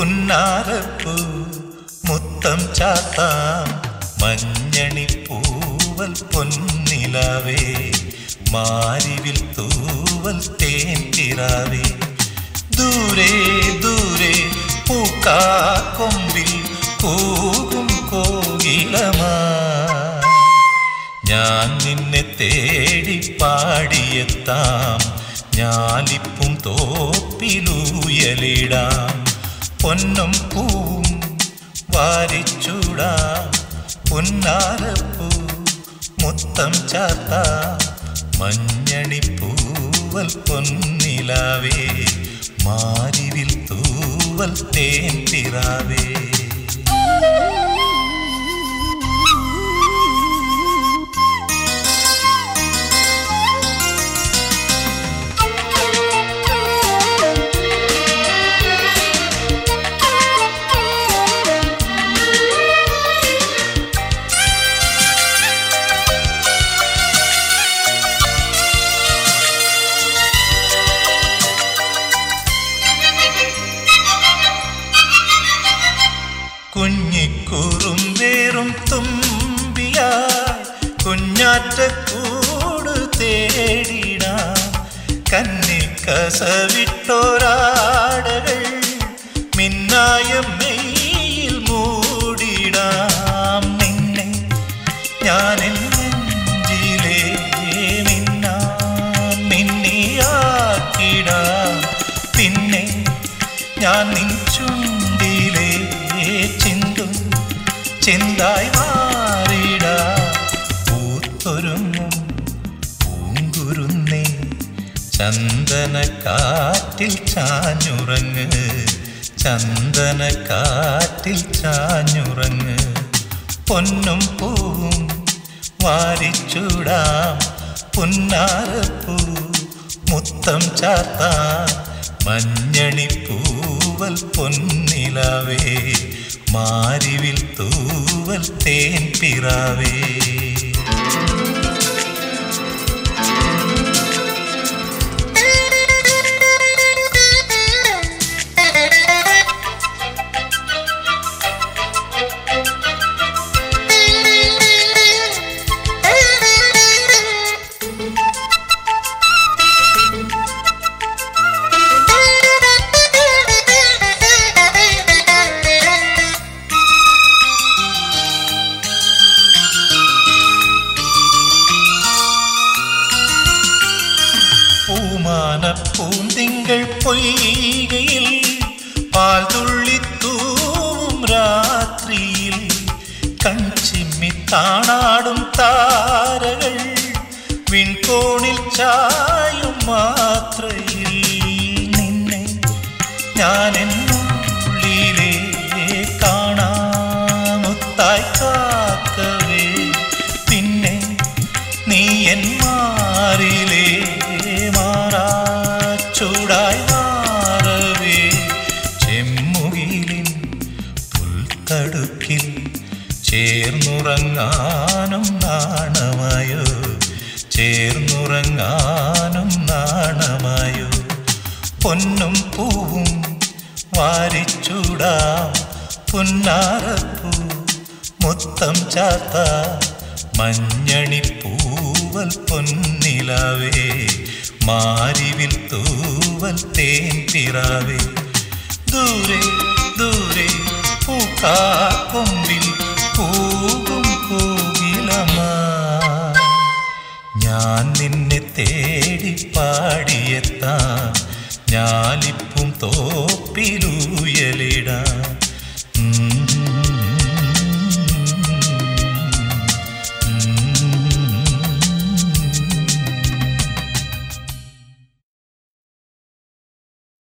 പുന്നാരപ്പൂ മുത്തം ചാത്താം മഞ്ഞണി പൂവൽ പൊന്നിലാവേ മാരിവിൽ തൂവൽ തേൻ പിറാവേ ദൂരെ ദൂരെ പൂക്കാക്കൊമ്പിൽ കൂകും കോകിലമാ ഞാൻ നിന്നെ തേടി പാടിയെത്താം ഞാലിപ്പും തോപ്പിലൂയലിടാം പൊന്നും പൂവും വാരിച്ചൂടാം പൊന്നാരപ്പൂ മുത്തം ചാത്ത മഞ്ഞണി പൂവൽ പൊന്നിലാവേ മാരിവിൽ തൂവൽ തേൻ പിറാവേ കുഞ്ഞിക്കൂറും വേറും തുമ്പിയായി കുഞ്ഞാറ്റക്കൂട് തേടിടാം കന്നിക്കസവിട്ടോരാടകൾ മിന്നായ മെയ്യിൽ മൂടിടാം നിന്നെ ഞാൻ എൻ നെഞ്ചിലേ മിന്നാൻ മിന്നിയാക്കിടാം പിന്നെ ഞാൻ നിൻ ചുണ്ടിലേ ചിന്തും ചിന്തായി മാറിട പൂത്തൊരുങ്ങും പൂങ്കുരുന്നേ ചന്ദന കാറ്റിൽ ചാഞ്ഞുറങ്ങ് ചന്ദന കാറ്റിൽ ചാഞ്ഞുറങ്ങ് പൊന്നും പൂവും വാരിച്ചൂടാം പുന്നാരപ്പൂ മുത്തം ചാത്താം മഞ്ഞണി പൂവൽ പൊന്നിലാവേ മാരിവിൽ തൂവൽ തേൻ പിറാവേ പൂമാന പൂന്തിങ്കൾ പൊയ്കയിൽ പാൽ തുള്ളിത്തൂവും രാത്രിയിൽ കൺചിമ്മി താണാടും താരകൾ വിൺകോണിൽ ചായും മാത്രയിൽ നിന്നെ ഞാൻ എന്നുള്ളിലേ കാണാമുത്തായി കാക്കവേ പിന്നെ നീ എൻ മാറിലേ മാറാ ചൂടായി മാറവേ ചെമ്മുകിലിൻ പുൽത്തടുക്കിൽ ചേർന്നുറങ്ങാനും നാണമായോ ചേർന്നുറങ്ങാനും നാണമായോ പൊന്നും പൂവും വാരിച്ചൂടാം പുന്നാരപ്പൂ മുത്തം ചാത്ത മഞ്ഞണി പൂവൽ പൊന്നിലാവേ മാരിവിൽ തൂവൽ തേൻ പിറാവേ ദൂരെ ദൂരെ പൂക്കാക്കൊമ്പിൽ പൂകും കോകിലമാ ഞാൻ നിന്നെ തേടി പാടിയെത്താം ഞാലിപ്പും തോപ്പിലു